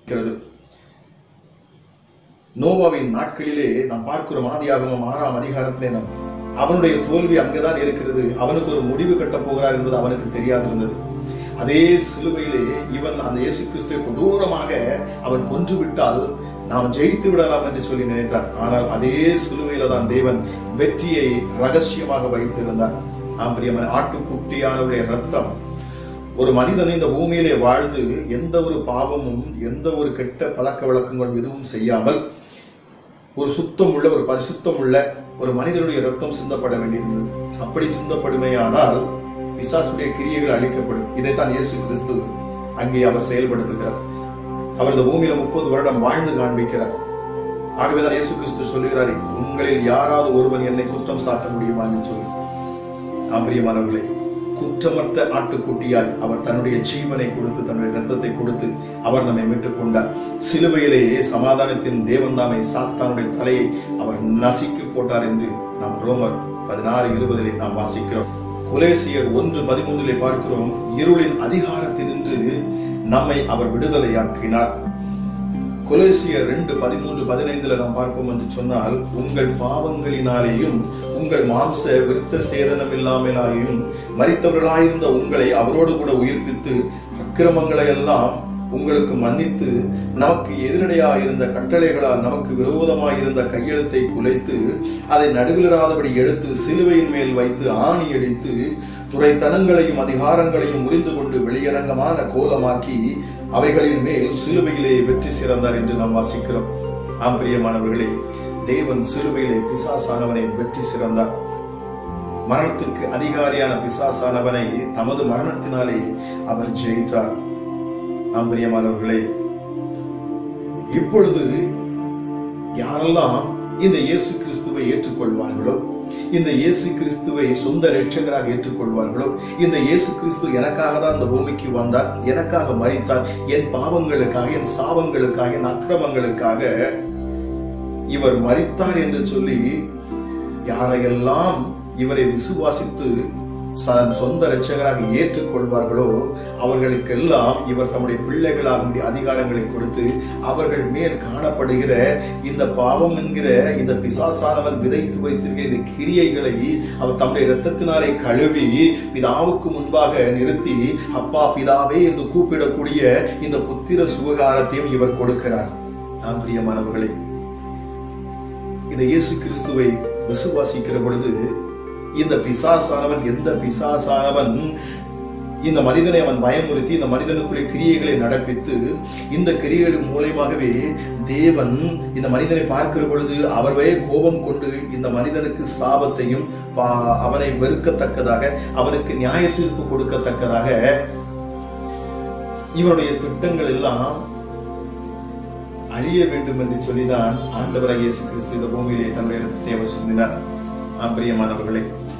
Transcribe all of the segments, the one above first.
இருக்கிறது நோவாவின் நாட்களிலே நாம் பார்க்கிறோம் ஆதியாகமம் ஆறாம் அதிகாரத்திலே நாம் அவனுடைய தோல்வி அங்கேதான் இருக்கிறது அவனுக்கு ஒரு முடிவு கட்டப் போகிறார் என்பது அவனுக்கு தெரியாது இருந்தது அதே சிலுவையிலே இவன் அந்த இயேசு கிறிஸ்துவை கொடூரமாக அவன் கொன்று விட்டால் நாம் ஜெயித்து விடலாம் என்று சொல்லி நினைத்தான் ஆனால் அதே சிலுவையில தான் தேவன் வெற்றியை ரகசியமாக வைத்திருந்தார் ஆம் பிரியமான ஆட்டுக்குட்டியானவருடைய ரத்தம் ஒரு மனிதன் இந்த பூமியிலே வாழ்ந்து எந்த ஒரு பாவமும் எந்த ஒரு கெட்ட பழக்க வழக்கங்கள் எதுவும் செய்யாமல் ஒரு சுத்தம் உள்ள ஒரு பரிசுத்தம் உள்ள ஒரு மனிதனுடைய ரத்தம் சிந்தப்பட வேண்டியிருந்தது அப்படி சிந்தப்படுமையானால் பிசாசுடைய கிரியைகள் அழிக்கப்படும் இதைத்தான் இயேசு கிறிஸ்து அங்கே அவர் செயல்படுத்துகிறார் அவர் இந்த பூமியில முப்பது வருடம் வாழ்ந்து காண்பிக்கிறார் ஆகவேதான் இயேசு கிறிஸ்து சொல்லுகிறார் உங்களில் யாராவது ஒருவன் என்னை குற்றம் சாட்ட முடியுமா என்று சொல்லி ஆம்பரியமானவர்களே குற்றமற்ற ஆட்டுக்குட்டியாய் அவர் தன்னுடைய ஜீவனை கொடுத்து தன்னுடைய ரத்தத்தை கொடுத்து அவர் நம்மை மீட்டுக் கொண்டார் சிலுவையிலேயே சமாதானத்தின் தேவன் தாமை சாத்தானுடைய தலையை அவர் நசுக்கி போட்டார் என்று நாம் ரோமர் பதினாறு இருபதிலே நாம் வாசிக்கிறோம் குலேசியர் ஒன்று பதிமூன்றிலே பார்க்கிறோம் இருளின் அதிகாரத்தினின்று நம்மை அவர் விடுதலையாக்கினார் கொலேசியர் ரெண்டு பதிமூன்று பதினைந்துல நாம் பார்ப்போம் என்று சொன்னால் உங்கள் பாவங்களினாலேயும் உங்கள் மாம்ச விருத்த சேதனம் இல்லாமலாயும் மறித்தவர்களாயிருந்த உங்களை அவரோடு கூட உயிர்ப்பித்து அக்கிரமங்களை எல்லாம் உங்களுக்கு மன்னித்து நமக்கு எதிரடையாக இருந்த கட்டளைகளால் நமக்கு விரோதமாக இருந்த கையெழுத்தை குலைத்து அதை நடுவிலராதபடி எடுத்து சிலுவையின் மேல் வைத்து ஆணி அடித்து துறைத்தனங்களையும் அதிகாரங்களையும் முறிந்து கொண்டு வெளியரங்கமான கோலமாக்கி அவைகளின் மேல் சிலுவையிலே வெற்றி சிறந்தார் என்று நாம் வாசிக்கிறோம் ஆம் பிரியமானவர்களே தேவன் சிலுவையிலே பிசாசானவனை வெற்றி சிறந்தார் மரணத்துக்கு அதிகாரியான பிசாசானவனை தமது மரணத்தினாலே அவர் ஜெயித்தார் ஆம் பிரியமானவர்களே இப்பொழுது யாரெல்லாம் இந்த இயேசு கிறிஸ்துவை ஏற்றுக்கொள்வார்களோ இந்த இயேசு கிறிஸ்துவை சொந்த ரட்சகராக ஏற்றுக்கொள்வார்களோ இந்த இயேசு கிறிஸ்து எனக்காக தான் இந்த பூமிக்கு வந்தார் எனக்காக மறித்தார் என் பாவங்களுக்காக என் சாபங்களுக்காக என் அக்கிரமங்களுக்காக இவர் மறித்தார் என்று சொல்லி யாரையெல்லாம் இவரை விசுவாசித்து ச- சொந்த ரட்சகராக ஏற்றுக்கொள்வார்களோ அவர்களுக்கெல்லாம் இவர் தம்முடைய பிள்ளைகளாக அதிகாரங்களை கொடுத்து அவர்கள் மேல் காணப்படுகிற இந்த பாவம் என்கிற இந்த பிசாசானவன் விதைத்து வைத்திருக்கிற இந்த கிரியைகளை அவர் தம்முடைய இரத்தத்தினாலே கழுவி பிதாவுக்கு முன்பாக நிறுத்தி அப்பா பிதாவே என்று கூப்பிடக்கூடிய இந்த புத்திர சுகாரத்தையும் இவர் கொடுக்கிறார் ஆம் பிரியமானவர்களே இந்த இயேசு கிறிஸ்துவை விசுவாசிக்கிற பொழுது இந்த பிசாசானவன் எந்த பிசாசானவன் இந்த மனிதனை அவன் பயமுறுத்தி இந்த மனிதனுக்குள்ளே கிரியைகளை நடப்பித்து இந்த கிரியைகளின் மூலயமாகவே தேவன் இந்த மனிதனை பார்க்கிற பொழுது அவரவே கோபம் கொண்டு இந்த மனிதனுக்கு சாபத்தையும் பா- அவனை வெறுக்கத்தக்கதாக அவனுக்கு நியாய தீர்ப்பு கொடுக்கத்தக்கதாக இவனுடைய திட்டங்கள் எல்லாம் அழிய வேண்டும் என்று சொல்லிதான் ஆண்டவராக இயேசு கிறிஸ்து இந்த பூமியிலே தன்னுடைய ரத்தத்தை அவர் சிந்தினார் ஆம் பிரியமானவர்களே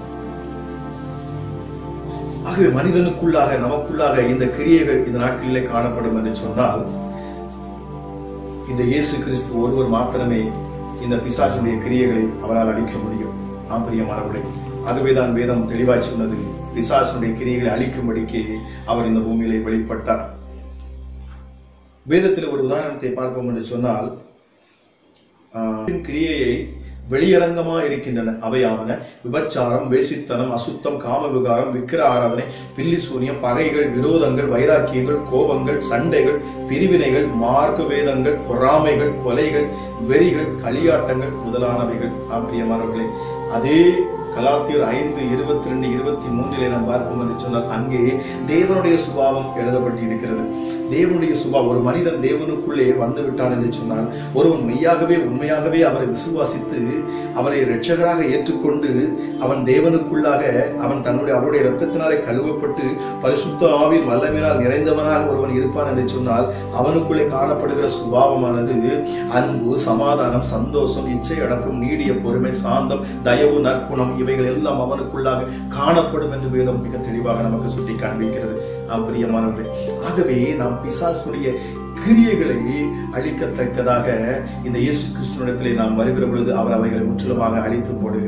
ஆகவே மனிதனுக்குள்ளாக நமக்குள்ளாக இந்த கிரியைகள் இந்த நாட்களிலே காணப்படும் என்று சொன்னால் இந்த இயேசு கிறிஸ்து ஒருவர் மாத்திரமே இந்த பிசாசுடைய கிரியைகளை அவரால் அழிக்க முடியும் ஆம் பிரியமானவர்களே ஆகவேதான் வேதம் தெளிவாய் சொன்னது பிசாசுடைய கிரியைகளை அழிக்கும்படிக்கு அவர் இந்த பூமியிலே வெளிப்பட்டார் வேதத்தில் ஒரு உதாரணத்தை பார்ப்போம் என்று சொன்னால் ஆஹ், கிரியையை வெளியரங்கமா இருக்கின்றன அவையாவன விபச்சாரம் வேசித்தனம் அசுத்தம் காம விகாரம் விக்கிர ஆராதனை பில்லி சூனியம் பகைகள் விரோதங்கள் வைராக்கியங்கள் கோபங்கள் சண்டைகள் பிரிவினைகள் மார்க்க வேதங்கள் பொறாமைகள் கொலைகள் வெறிகள் களியாட்டங்கள் முதலானவைகள் ஆம் பிரியமானவர்களே அதே கலாத்தியர் ஐந்து இருபத்தி ரெண்டு இருபத்தி மூன்றிலே நாம் பார்ப்போம் என்று சொன்னால் அங்கே தேவனுடைய சுபாவம் எழுதப்பட்டு இருக்கிறது தேவனுடைய சுபாவம் ஒரு மனிதன் தேவனுக்குள்ளே வந்து விட்டான் என்று சொன்னால் ஒருவன் மெய்யாகவே உண்மையாகவே அவரை விசுவாசித்து அவரை இரட்சகராக ஏற்றுக்கொண்டு அவன் தேவனுக்குள்ளாக அவன் தன்னுடைய அவருடைய இரத்தத்தினாலே கழுவப்பட்டு பரிசுத்த ஆவின் வல்லமையினால் நிறைந்தவனாக ஒருவன் இருப்பான் என்று சொன்னால் அவனுக்குள்ளே காணப்படுகிற சுபாவமானது அன்பு சமாதானம் சந்தோஷம் இச்சை அடக்கம் நீடிய பொறுமை சாந்தம் தயவு நற்குணம் இவைகள் எல்லாம் அவனுக்குள்ளாக காணப்படும் என்று வேதம் மிக தெளிவாக நமக்கு சுட்டி காண்பிக்கிறது ஆம் பிரியமானவர்களே ஆகவே நாம் பிசாசுடைய கிரியைகளை அழிக்கத்தக்கதாக இந்த இயேசு கிறிஸ்துவனிடத்திலே நாம் வருகிற பொழுது அவர் அவைகளை முற்றிலுமாக அழித்து போடுகிறார்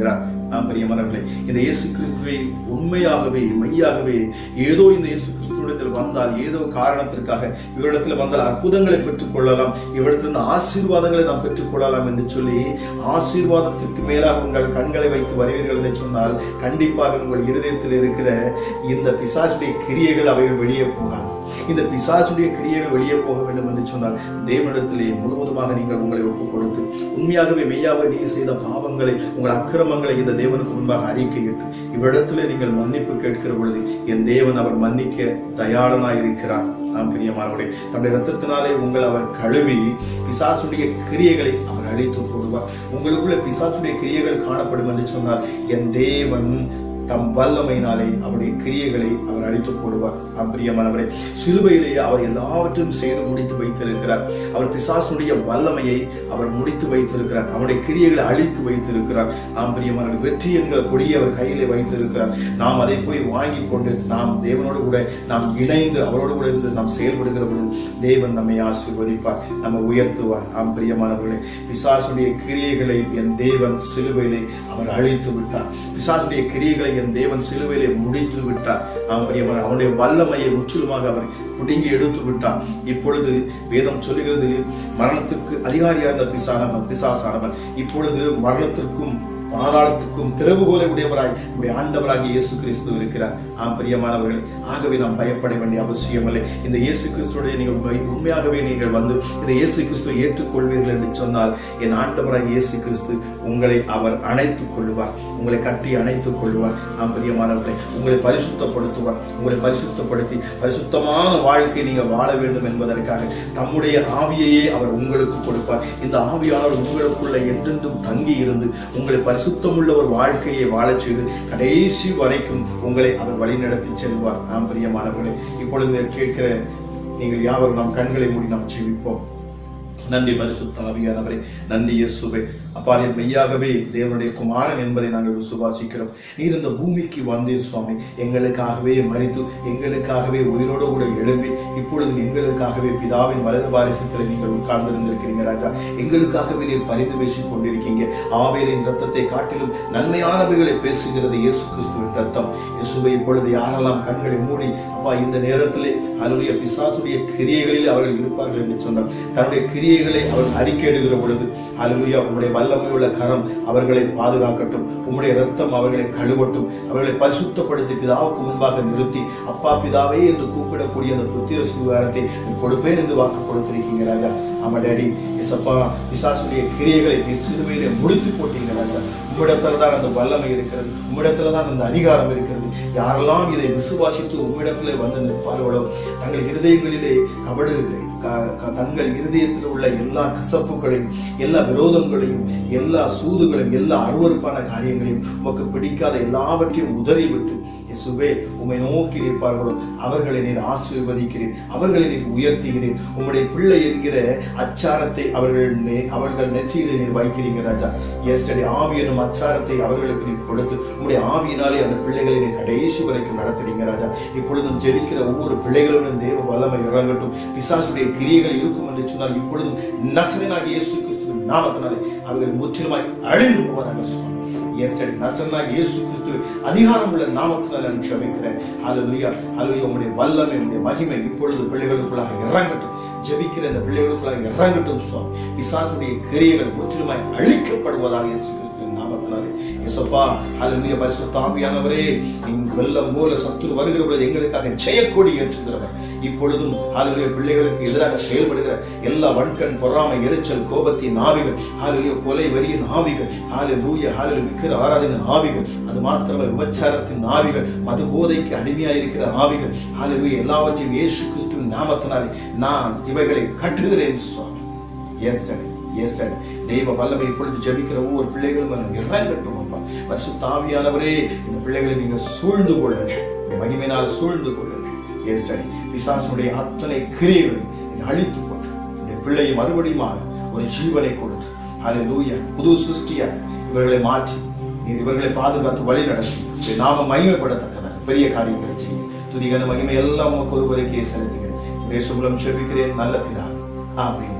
ஆம் பிரியமானவர்களே இந்த இயேசு கிறிஸ்துவை உண்மையாகவே மெய்யாகவே ஏதோ இந்த இயேசு கிறிஸ்துவிடத்தில் வந்தால் ஏதோ காரணத்திற்காக இவரிடத்தில் வந்தால் அற்புதங்களை பெற்றுக் கொள்ளலாம் இவரிடத்திலிருந்து ஆசீர்வாதங்களை நாம் பெற்றுக் கொள்ளலாம் என்று சொல்லி ஆசீர்வாதத்திற்கு மேலாக உங்கள் கண்களை வைத்து வருவீர்கள் என்று சொன்னால் கண்டிப்பாக உங்கள் இருதயத்தில் இருக்கிற இந்த பிசாசுடைய கிரியைகள் அவைகள் வெளியே போகாது இந்த பிசாசுடைய கிரியைகள் வெளியே போக வேண்டும் என்று சொன்னால் தேவனிடத்திலே முழுவதுமாக நீங்கள் உங்களை ஒப்புக் கொடுத்து உண்மையாகவே மெய்யாகவே நீ செய்த பாவங்களை உங்கள் அக்கிரமங்களை இந்த தேவனுக்கு முன்பாக அறிக்கையிட்டு இவ்விடத்திலே நீங்கள் மன்னிப்பு கேட்கிற பொழுது என் தேவன் அவர் மன்னிக்க தயாரனாய் இருக்கிறார் ஆம் பிரியமானவரே தம்முடைய ரத்தத்தினாலே உங்கள் அவர் கழுவி பிசாசுடைய கிரியைகளை அவர் அழித்து போடுவார் உங்களுக்குள்ள பிசாசுடைய கிரியைகள் காணப்படும் என்று சொன்னால் என் தேவன் தம் வல்லமையினாலே அவருடைய கிரியைகளை அவர் அழித்து போடுவார் ஆம் பிரியமானவரே சிலுவையிலேயே அவர் எல்லாவற்றையும் செய்து முடித்து வைத்திருக்கிறார் அவர் பிசாசுடைய வல்லமையை அவர் முடித்து வைத்திருக்கிறார் அவருடைய கிரியைகளை அழித்து வைத்திருக்கிறார் ஆம் பிரியமானவர் வெற்றி என்கிற கொடியை அவர் கையிலே வைத்திருக்கிறார் நாம் அதை போய் வாங்கி கொண்டு நாம் தேவனோடு கூட நாம் இணைந்து அவரோடு கூட இருந்து நாம் செயல்படுகிற பொழுது தேவன் நம்மை ஆசீர்வதிப்பார் நம்ம உயர்த்துவார் ஆம் பிரியமானவர்களே பிசாசுடைய கிரியைகளை என் தேவன் சிலுவையிலே அவர் அழித்து விட்டார் பிசாசுடைய கிரியைகளை என் தேவன் சிலுவையிலே முடித்து விட்டார் ஆம் பிரியமான அவனுடைய வல்லமையை முற்றிலுமாக அவர் பிடுங்கி எடுத்து விட்டார் இப்பொழுது வேதம் சொல்லுகிறது மரணத்திற்கு அதிகாரியா இருந்த பிசானவன் பிசாசானவன் இப்பொழுது மரணத்திற்கும் பாதாளத்துக்கும் திறவுகோலை உடையவராய் நம்முடைய ஆண்டவராகிய இயேசு கிறிஸ்து இருக்கிறார் ஆம் பிரியமானவர்களே ஆகவே நாம் பயப்பட வேண்டிய அவசியம் இல்லை இந்த இயேசு கிறிஸ்துடைய நீங்கள் உண்மை- உண்மையாகவே நீங்கள் வந்து இந்த இயேசு கிறிஸ்துவை ஏற்றுக்கொள்வீர்கள் என்று சொன்னால் என் ஆண்டவராகிய இயேசு கிறிஸ்து உங்களை அவர் அணைத்துக் கொள்வார் உங்களை கட்டி அணைத்துக் கொள்வார் ஆம் பிரியமானவர்களே உங்களை பரிசுத்தப்படுத்துவார் உங்களை பரிசுத்தப்படுத்தி பரிசுத்தமான வாழ்க்கை நீங்கள் வாழ வேண்டும் என்பதற்காக தம்முடைய ஆவியையே அவர் உங்களுக்கு கொடுப்பார் இந்த ஆவியானவர் உங்களுக்குள்ள என்றென்றும் தங்கி இருந்து உங்களை பரிசுத்தமுள்ள ஒரு வாழ்க்கையை வாழச் செய்து கடைசி வரைக்கும் உங்களை அவர் வழிநடத்தி செல்வார் ஆம் பிரியமானவர்களே இப்பொழுது நீங்கள் கேட்கிற நீங்கள் யாவரும் நாம் கண்களை மூடி நாம் ஜெபிப்போம் நன்றி பரிசுத்த ஆவியானவரே நன்றி இயேசுவே அப்பா நீர் மெய்யாகவே தேவனுடைய குமாரன் என்பதை நாங்கள் விசுவாசிக்கிறோம் நீர் இந்த பூமிக்கு வந்தீர் சுவாமி எங்களுக்காகவே மறித்து எங்களுக்காகவே உயிரோடு கூட எழும்பி இப்பொழுது எங்களுக்காகவே பிதாவின் வலது வாரிசத்தில் நீங்கள் உட்கார்ந்து இருந்திருக்கிறீங்க ராஜா எங்களுக்காகவே நீர் பரிந்து பேசிக் கொண்டிருக்கீங்க ஆவேலின் ரத்தத்தை காட்டிலும் நன்மையானவைகளை பேசுகிறது இயேசு கிறிஸ்துவின் ரத்தம் இயேசுவை இப்பொழுது யாரெல்லாம் கண்களை மூடி அப்பா இந்த நேரத்திலே அலுடைய பிசாசுடைய கிரியைகளில் அவர்கள் இருப்பார்கள் என்று சொன்னார் தன்னுடைய கிரியைகளை அவர் அறிக்கையிடுகிற பொழுது அலுவயா உம்முடைய வல்லமையுள்ள கரம் அவர்களை பாதுகாக்கட்டும் உம்முடைய ரத்தம் அவர்களை கழுவட்டும் அவர்களை பரிசுத்தப்படுத்தி பிதாவுக்கு முன்பாக நிறுத்தி அப்பா பிதாவே என்று கூப்பிடக்கூடிய அந்த புத்திர சுகாரத்தை கொடுப்பேன் என்று வாக்கு கொடுத்திருக்கீங்க ராஜா ஆமா டேடி இசப்பா பிசாசுடைய கிரியைகளை நீ சிலுவையிலே முடித்து போட்டீங்க ராஜா உம்மிடத்துல தான் அந்த வல்லமை இருக்கிறது உம்மிடத்துல தான் அந்த அதிகாரம் இருக்கிறது யாரெல்லாம் இதை விசுவாசித்து உம்மிடத்திலே வந்து நிற்பார்களோ தங்கள் இருதயங்களிலே கபடு க- க- தங்கள் இருதயத்தில் உள்ள எல்லா கசப்புகளையும் எல்லா விரோதங்களையும் எல்லா சூதுகளையும் எல்லா அருவருப்பான காரியங்களையும் உமக்கு பிடிக்காத எல்லாவற்றையும் உதறிவிட்டு இயேசுவே உம்மை நோக்கி நிற்பார்களோ அவர்களை நீர் ஆசீர்வதிக்கிறேன் அவர்களை நீர் உயர்த்துகிறேன் உம்முடைய பிள்ளை என்கிற அச்சாரத்தை அவர்கள் நெ- அவர்கள் நெற்றியிலே நீர் வைக்கிறீங்க ராஜா எஸ்டே ஆவி எனும் அச்சாரத்தை அவர்களுக்கு நீர் கொடுத்து உம்முடைய ஆவியினாலே அந்த பிள்ளைகளை நீர் கடைசி வரைக்கும் நடத்துறீங்க ராஜா இப்பொழுதும் ஜெபிக்கிற ஒவ்வொரு பிள்ளைகளுடன் தேவ வல்லமை இறங்கட்டும் பிசாசுடைய கிரியைகள் இருக்கும் என்று சொன்னால் இப்பொழுதும் நசரனாக இயேசு கிறிஸ்துவின் நாமத்தினாலே அவர்கள் முற்றிலுமாய் அழிந்து போவதாக சுவாமி எஸ்டர் நசரனாக இயேசு கிறிஸ்துவின் அதிகாரம் உள்ள நாமத்தினால் நான் ஜெபிக்கிறேன் ஹalleluya ஹalleluya உம்முடைய வல்லமை உம்முடைய மகிமை இப்பொழுது பிள்ளைகளுக்குள்ளாக இறங்கட்டும் ஜெபிக்கிற இந்த பிள்ளைகளுக்குள்ளாக இறங்கட்டும் சுவாமி பிசாசுடைய கிரியைகள் முற்றிலுமாய் அழிக்கப்படுவதாக இயேசு கிறிஸ்துவின் நாமத்தினாலே இயேசப்பா ஹalleluya பரிசுத்த ஆவியானவரே நீங்க வெள்ளம் போல சத்துரு வருகிற பொழுது எங்களுக்காக ஜெயக்கொடி ஏற்றுகிறவர் இப்பொழுதும் ஹalleluya பிள்ளைகளுக்கு எதிராக செயல்படுகிற எல்லா வன்கண் பொறாமை எரிச்சல் கோபத்தின் ஆவிகள் ஹalleluya கொலை வெறியின் ஆவிகள் ஹalleluya ஹalleluya விக்கிர ஆராதனை ஆவிகள் அது மாத்திரமல்ல விபச்சாரத்தின் ஆவிகள் மது போதைக்கு அடிமையாயிருக்கிற ஆவிகள் ஹalleluya எல்லாவற்றையும் இயேசு கிறிஸ்துவின் நாமத்தினாலே நான் இவைகளை கட்டுகிறேன் சுவாமி எஸ் டாடி எஸ் டாடி தெய்வ வல்லமை இப்பொழுது ஜெபிக்கிற ஒவ்வொரு பிள்ளைகளும் எனக்கு இறங்கட்டும் அப்பா பரிசுத்த ஆவியானவரே இந்த பிள்ளைகளை நீங்க சூழ்ந்து கொள்ளுங்க இந்த மகிமையினால் சூழ்ந்து கொள்ளுங்க எஸ் டாடி பிசாசுடைய அத்தனை கிரியைகளை நீங்க அழித்து போட்டு இந்த பிள்ளையை மறுபடியுமாக ஒரு ஜீவனை கொடுத்து ஹalleluya புது சிருஷ்டியாக இவர்களை மாற்றி நீர் இவர்களை பாதுகாத்து வழி நடத்தி உம்முடைய நாம மகிமைப்படத்தக்கதாக பெரிய காரியங்களை செய்யும் துதிகன மகிமை எல்லாம் உமக்கு ஒருவருக்கே செலுத்துகிறேன் உடைய சுபலம் செபிக்கிறேன் நல்ல பிதாவே ஆமென்